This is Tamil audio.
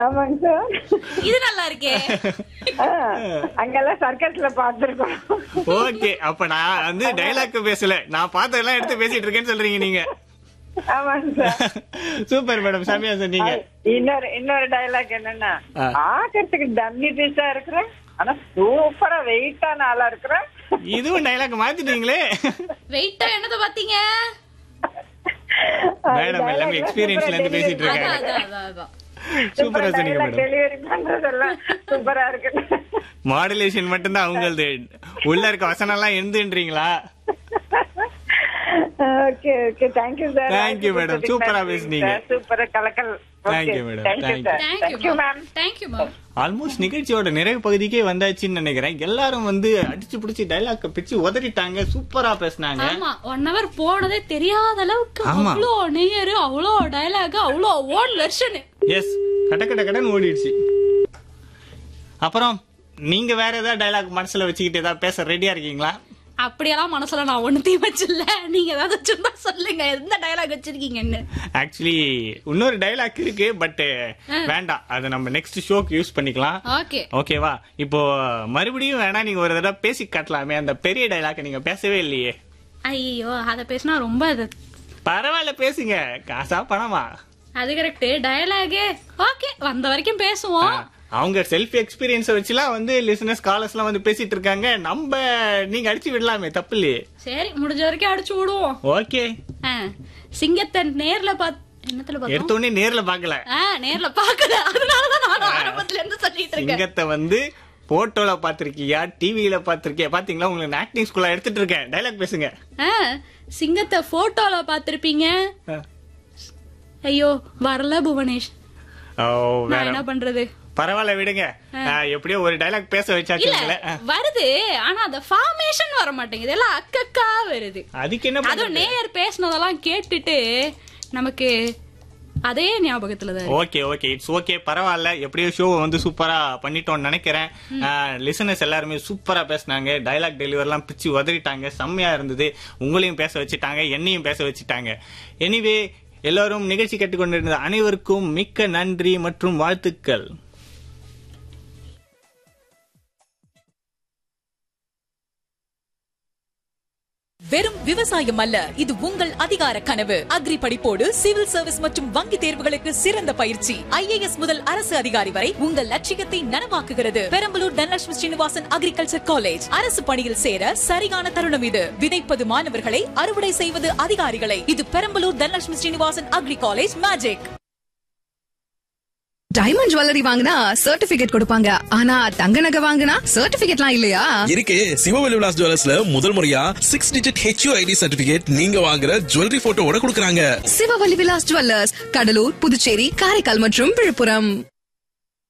ஆமாங்க சார் இது நல்லா இருக்கே ஆ, அங்கெல்லாம் சர்க்கஸ்ல பார்த்திருக்கோம் ஓகே அப்ப நான் வந்து டைலாக் பேசல நான் பார்த்ததெல்லாம் எடுத்து பேசிட்டு இருக்கேன்னு சொல்றீங்க நீங்க ஆமாங்க சார் சூப்பர் மேடம் சாமியா சொன்னீங்க இன்னொரு இன்னொரு டைலாக் என்னன்னா ஆ. பாக்கிறதுக்கு டம்மி பீஸா இருக்கிறேன் ஆனா சூப்பரா வெயிட்டான ஆளா இருக்கிறேன் இதுவும் டைலாக் மாத்திட்டீங்களே வெயிட்டா என்னத பாத்தீங்க மேடம் எல்லாமே எக்ஸ்பீரியன்ஸ்ல இருந்து பேசிட்டு அதான் இருக்காங்க அதான் அதான் அதான் சூப்பரா சொன்னீங்க மேடம் டெலிவரி பண்றதெல்லாம் சூப்பரா இருக்கு மாடுலேஷன் மட்டும்தான் அவங்களது உள்ள இருக்க வசனம் எல்லாம் எழுதுன்றீங்களா okay okay thank you sir Thank you, madam. சூப்பரா பேசுனீங்க. சூப்பரா கலக்கல் Thank you, madam. Thank you Thank sir thank you thank you ma'am thank you ma'am almost நிகழ்ச்சியோட நிறைவு பகுதிக்கே வந்தாச்சுன்னு நினைக்கிறேன் எல்லாரும் வந்து அடிச்சு பிடிச்சி டைலாக் பிச்சு உதறிட்டாங்க சூப்பரா பேசுனாங்க ஆமா ஒன் ஹவர் போனதே தெரியாத அளவுக்கு ஆமா. அவ்வளோ நேயர் அவ்வளோ டயலாக் அவ்வளோ ஓன் வெர்ஷன் எஸ் கட கட கடன்னு ஓடிடுச்சு அப்புறம் நீங்க வேற ஏதாவது டைலாக் மனசுல வச்சுக்கிட்டு ஏதாவது பேச ரெடியா இருக்கீங்களா அப்படியெல்லாம் மனசுல நான் ஒண்ணுத்தையும் வச்சில்ல நீங்க ஏதாவது சும்மா சொல்லுங்க எந்த டயலாக் வச்சிருக்கீங்கன்னு ஆக்சுவலி இன்னொரு டைலாக் இருக்கு பட் வேண்டாம் அதை நம்ம நெக்ஸ்ட் ஷோக்கு யூஸ் பண்ணிக்கலாம் ஓகே ஓகேவா இப்போ மறுபடியும் வேணா நீங்க ஒரு தடவை பேசி காட்டலாமே அந்த பெரிய டைலாக் நீங்க பேசவே இல்லையே ஐயோ அத பேசினா ரொம்ப அது பரவாயில்ல பேசுங்க காசா பணமா அது கரெக்ட் டயலாகே ஓகே வந்த வரைக்கும் பேசுவோம் அவங்க செல்ஃப் எக்ஸ்பீரியன்ஸ் வச்சுலாம் வந்து லிசனர்ஸ் காலர்ஸ் எல்லாம் வந்து பேசிட்டு இருக்காங்க நம்ம நீங்க அடிச்சு விடலாமே தப்பு இல்லையே சரி முடிஞ்ச வரைக்கும் அடிச்சு விடுவோம் ஓகே ஆ, சிங்கத்தை நேர்ல பாத் என்னத்துல பார்த்தோம் எடுத்த உடனே நேர்ல பாக்கல ஆ நேர்ல பாக்கல அதனாலதான் நான் ஆரம்பத்துல இருந்து சொல்லிட்டு இருக்கேன் சிங்கத்தை வந்து போட்டோல பாத்திருக்கியா டிவியில பாத்திருக்கியா பாத்தீங்களா உங்களுக்கு நான் ஸ்கூல்ல எடுத்துட்டு இருக்கேன் டைலாக் பேசுங்க ஆ, சிங்கத்தை போட்டோல பாத்திருப்பீங்க ஆ. ஐயோ வரல புவனேஷ் ஓ நான் வேற என்ன பண்றது பரவாயில்ல விடுங்க ஆ, எப்படியோ ஒரு டைலாக் பேச இல்ல வச்சாச்சுங்களே ஆ. வருது ஆனா அந்த ஃபார்மேஷன் வர மாட்டேங்குது எல்லாம் அக்கக்கா வருது அதுக்கு என்ன அதுவும் பண்றது? நேயர் பேசினதெல்லாம் கேட்டுட்டு நமக்கு அதே ஞாபகத்துல தான் இருக்கு. ஓகே ஓகே இட்ஸ் ஓகே பரவாயில்ல எப்படியோ ஷோ வந்து சூப்பரா பண்ணிட்டோம்னு நினைக்கிறேன் லிசனர்ஸ் எல்லாருமே சூப்பரா பேசினாங்க டைலாக் டெலிவரிலாம் பிச்சு உதறிட்டாங்க செம்மையா இருந்தது உங்களையும் பேச வச்சுட்டாங்க என்னையும் பேச வச்சுட்டாங்க எனிவே எல்லாரும் நிகழ்ச்சி கேட்டுக்கொண்டிருந்த அனைவருக்கும் மிக்க நன்றி மற்றும் வாழ்த்துக்கள் வெறும் விவசாயம் அல்ல இது உங்கள் அதிகார கனவு அக்ரி படிப்போடு சிவில் சர்வீஸ் மற்றும் வங்கி தேர்வுகளுக்கு சிறந்த பயிற்சி ஐஏஎஸ் முதல் அரசு அதிகாரி வரை உங்கள் லட்சியத்தை நனவாக்குகிறது பெரம்பலூர் தனலட்சுமி ஸ்ரீனிவாசன் அக்ரிகல்ச்சர் காலேஜ் அரசு பணியில் சேர சரியான தருணம் இது விதைப்பது மாணவர்களை அறுவடை செய்வது அதிகாரிகளை இது Perambalur Dhanalakshmi Srinivasan agri college magic diamond jewellery வாங்கினா சர்டிபிகேட் கொடுப்பாங்க ஆனா தங்க நகை வாங்கினா சர்டிபிகேட்லாம் இல்லையா இருக்கு சிவவெளி விலாஸ் ஜுவல்லர்ஸ்ல முதல் முறையா six digit HU ID certificate நீங்க வாங்குற ஜுவல்லரி போட்டோவோட கொடுக்கறாங்க சிவவல்லி விலாஸ் ஜுவல்லர்ஸ் கடலூர் புதுச்சேரி காரைக்கால் மற்றும் விழுப்புரம்